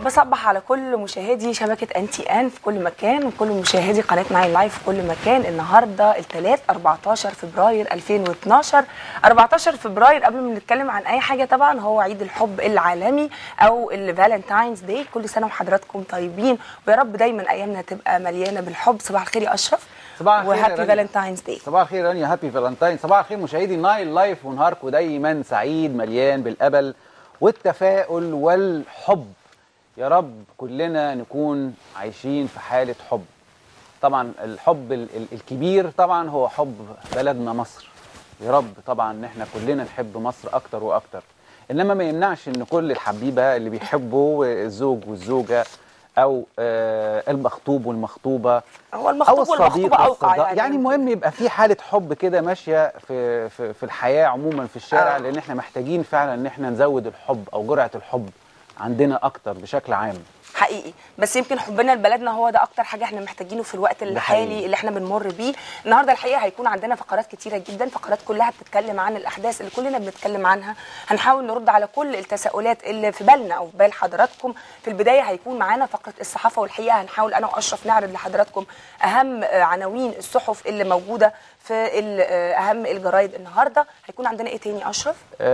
بصبح على كل مشاهدي شبكة انتي ان في كل مكان وكل مشاهدي قناة ناين لايف في كل مكان النهارده الثلاث 14 فبراير 2012 14 فبراير قبل ما نتكلم عن اي حاجة طبعا هو عيد الحب العالمي او الفالنتاينز داي كل سنة وحضراتكم طيبين ويا رب دايما ايامنا تبقى مليانة بالحب صباح الخير يا اشرف صباح الخير يا وهابي رانيا. فالنتاينز داي صباح الخير يا رانيا هابي فالنتاين صباح الخير مشاهدي نايل لايف ونهاركم دايما سعيد مليان بالامل والتفاؤل والحب يا رب كلنا نكون عايشين في حاله حب طبعا الحب ال- ال- الكبير طبعا هو حب بلدنا مصر يا رب طبعا ان احنا كلنا نحب مصر اكتر واكتر انما ما يمنعش ان كل الحبيبه اللي بيحبوا الزوج والزوجه او آه، المخطوب والمخطوبه هو المخطوب الصديق والمخطوبة اوقع والصداق. يعني يعني المهم يبقى في حاله حب كده ماشيه في في في الحياه عموما في الشارع آه. لان احنا محتاجين فعلا ان احنا نزود الحب او جرعه الحب عندنا اكتر بشكل عام حقيقي بس يمكن حبنا لبلدنا هو ده اكتر حاجه احنا محتاجينه في الوقت الحالي حقيقي. اللي احنا بنمر بيه النهارده الحقيقه هيكون عندنا فقرات كتيره جدا فقرات كلها بتتكلم عن الاحداث اللي كلنا بنتكلم عنها هنحاول نرد على كل التساؤلات اللي في بالنا او في بال حضراتكم في البدايه هيكون معانا فقره الصحافه والحقيقه هنحاول انا واشرف نعرض لحضراتكم اهم آه، عناوين الصحف اللي موجوده في ال- آه، اهم الجرايد النهارده هيكون عندنا ايه تاني اشرف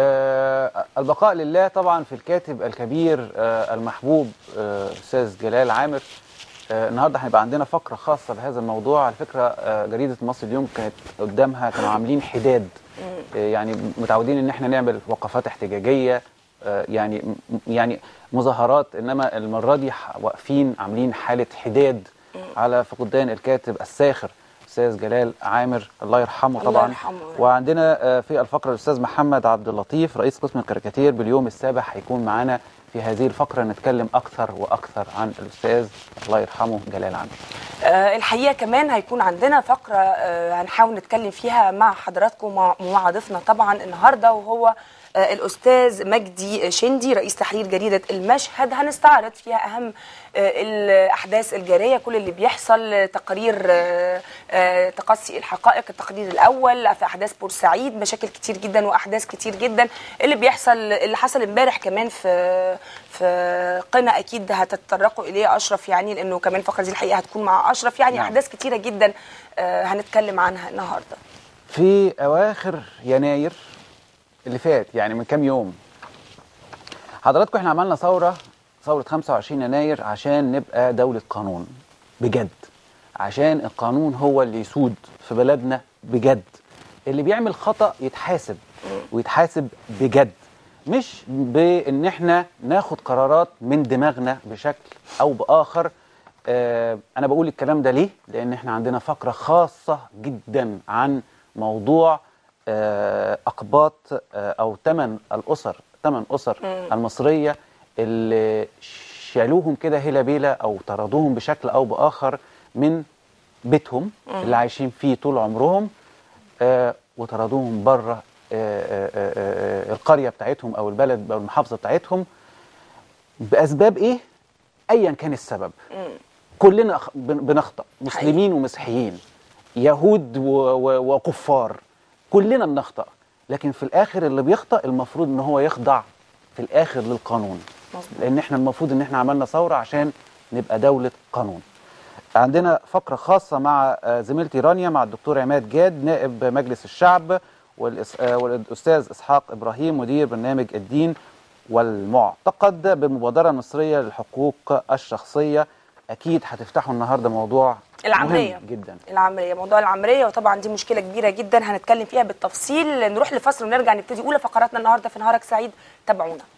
آه البقاء لله طبعا في الكاتب الكبير آه المحبوب آه، استاذ جلال عامر آه النهارده هيبقى عندنا فقره خاصه بهذا الموضوع على فكره آه جريده مصر اليوم كانت قدامها كانوا عاملين حداد آه يعني متعودين ان احنا نعمل وقفات احتجاجيه آه يعني يعني مظاهرات انما المره دي ح- واقفين عاملين حاله حداد على فقدان الكاتب الساخر استاذ جلال عامر الله يرحمه الله طبعا يرحمه يا رب. وعندنا آه، في الفقرة الأستاذ محمد عبد اللطيف رئيس قسم الكاريكاتير باليوم السابع هيكون معانا في هذه الفقرة نتكلم أكثر وأكثر عن الأستاذ الله يرحمه جلال عامر آه، الحقيقه كمان هيكون عندنا فقره آه، هنحاول نتكلم فيها مع حضراتكم ومع ومع ضيفنا طبعا النهارده وهو آه، الاستاذ مجدي شندي رئيس تحرير جريده المشهد هنستعرض فيها اهم آه، الاحداث الجاريه كل اللي بيحصل آه، تقارير آه، آه، تقصي الحقائق التقرير الاول في احداث بورسعيد مشاكل كتير جدا واحداث كتير جدا اللي بيحصل اللي حصل امبارح كمان في في قنا اكيد هتتطرقوا اليه اشرف يعني لانه كمان الفقره دي الحقيقه هتكون مع اشرف يعني نعم. احداث كتيره جدا آه، هنتكلم عنها النهارده في أواخر يناير اللي فات يعني من كام يوم حضراتكم احنا عملنا ثورة ثورة 25 يناير عشان نبقى دولة قانون بجد عشان القانون هو اللي يسود في بلدنا بجد اللي بيعمل خطأ يتحاسب ويتحاسب بجد مش بان احنا ناخد قرارات من دماغنا بشكل او باخر آه انا بقول الكلام ده ليه لان احنا عندنا فقرة خاصة جدا عن موضوع آه اقباط آه او ثمن الاسر ثمن اسر المصرية اللي شالوهم كده هلا بيلا او طردوهم بشكل او باخر من بيتهم اللي عايشين فيه طول عمرهم آه وطردوهم بره آه آه آه آه القريه بتاعتهم او البلد او المحافظه بتاعتهم باسباب ايه؟ ايا كان السبب كلنا أخ- بن- بنخطأ مسلمين ومسيحيين يهود و- و- وكفار كلنا بنخطأ لكن في الاخر اللي بيخطأ المفروض ان هو يخضع في الاخر للقانون مظبوط. لان احنا المفروض ان احنا عملنا ثوره عشان نبقى دوله قانون عندنا فقرة خاصة مع آه، زميلتي رانيا مع الدكتور عماد جاد نائب مجلس الشعب والإس- آه، والأستاذ إسحاق إبراهيم مدير برنامج الدين والمعتقد بالمبادرة المصرية للحقوق الشخصية أكيد هتفتحوا النهاردة موضوع العملية. مهم جدا العمليه موضوع العمليه وطبعا دي مشكله كبيره جدا هنتكلم فيها بالتفصيل نروح لفصل ونرجع نبتدي اولى فقراتنا النهارده في نهارك سعيد تابعونا